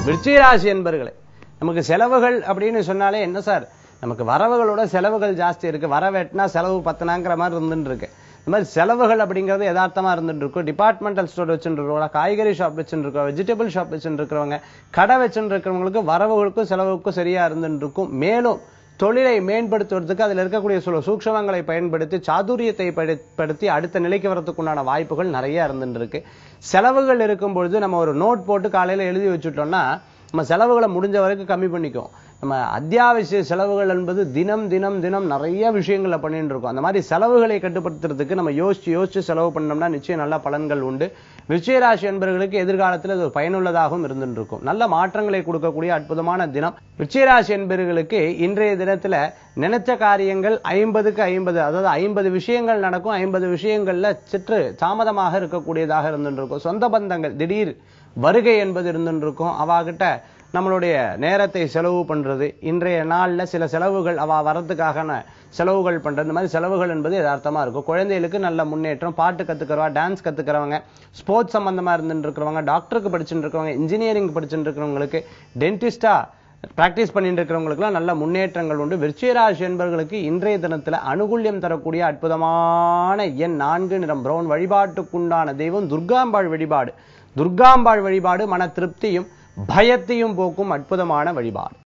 விருச்சிகராசி என்பர்களே நமக்கு செலவுகள் அப்படின்னு சொன்னாலே என்ன சார் நமக்கு வரவுகளோட செலவுகள் ஜாஸ்தி இருக்கு வர வெட்டினா செலவு பத்தனாங்கிற மாதிரி இருந்துட்டு இருக்கு இந்த மாதிரி செலவுகள் அப்படிங்கிறது யதார்த்தமா இருந்துட்டு இருக்கும் டிபார்ட்மெண்டல் ஸ்டோர் வச்சுட்டு இருக்கவங்க காய்கறி ஷாப் வச்சுட்டு இருக்கவங்க வெஜிடபிள் ஷாப் வச்சுட்டு இருக்கிறவங்க கடை வச்சுட்டு இருக்கிறவங்களுக்கு வரவுகளுக்கும் செலவுக்கும் சரியா இருந்துட்டு இருக்கும் மேலும் தொழிலை மேம்படுத்துவதற்கு அதில் இருக்கக்கூடிய சில சூக்ஷமங்களை பயன்படுத்தி சாதுரியத்தை பயன்படுத்தி அடுத்த நிலைக்கு வரதுக்குண்டான வாய்ப்புகள் நிறைய இருந்துட்டு இருக்கு செலவுகள் இருக்கும் பொழுது நம்ம ஒரு நோட் போட்டு காலையில எழுதி வச்சுட்டோம்னா நம்ம செலவுகளை முடிஞ்ச வரைக்கும் கம்மி பண்ணிக்கும் நம்ம அத்தியாவசிய செலவுகள் என்பது தினம் தினம் தினம் நிறைய விஷயங்களை பண்ணிட்டு இருக்கோம் அந்த மாதிரி செலவுகளை கட்டுப்படுத்துறதுக்கு நம்ம யோசிச்சு யோசிச்சு செலவு பண்ணோம்னா நிச்சயம் நல்ல பலன்கள் உண்டு விருச்சிகராசி என்பவர்களுக்கு எதிர்காலத்தில் அது ஒரு பயனுள்ளதாகவும் இருந்துட்டு இருக்கும் நல்ல மாற்றங்களை கொடுக்கக்கூடிய அற்புதமான தினம் விருச்சிகராசி என்பவர்களுக்கு இன்றைய தினத்துல நினைச்ச காரியங்கள் ஐம்பதுக்கு ஐம்பது அதாவது ஐம்பது விஷயங்கள் நடக்கும் ஐம்பது விஷயங்கள்ல சிற்று தாமதமாக இருக்கக்கூடியதாக இருந்துட்டு இருக்கும் சொந்த பந்தங்கள் திடீர் வருகை என்பது இருந்துட்டு இருக்கும் அவாகிட்ட நம்மளுடைய நேரத்தை செலவு பண்றது இன்றைய நாள்ல சில செலவுகள் அவ வரதுக்கான செலவுகள் பண்றது இந்த மாதிரி செலவுகள் என்பது யதார்த்தமா இருக்கும் குழந்தைகளுக்கு நல்ல முன்னேற்றம் பாட்டு கத்துக்கிறவா டான்ஸ் கத்துக்கிறவங்க ஸ்போர்ட்ஸ் சம்பந்தமா இருந்துட்டு இருக்கிறவங்க டாக்டருக்கு படிச்சுட்டு இருக்கிறவங்க இன்ஜினியரிங் படிச்சுட்டு இருக்கிறவங்களுக்கு டென்டிஸ்டா பிராக்டிஸ் பண்ணிட்டு இருக்கிறவங்களுக்குலாம் நல்ல முன்னேற்றங்கள் உண்டு விருச்சிகராசி என்பவர்களுக்கு இன்றைய தினத்துல அனுகூல்யம் தரக்கூடிய அற்புதமான எண் நான்கு நிறம் பிரவுன் வழிபாட்டுக்குண்டான தெய்வம் துர்காம்பாள் வழிபாடு துர்காம்பாள் வழிபாடு மன திருப்தியும் பயத்தையும் போக்கும் அற்புதமான வழிபாடு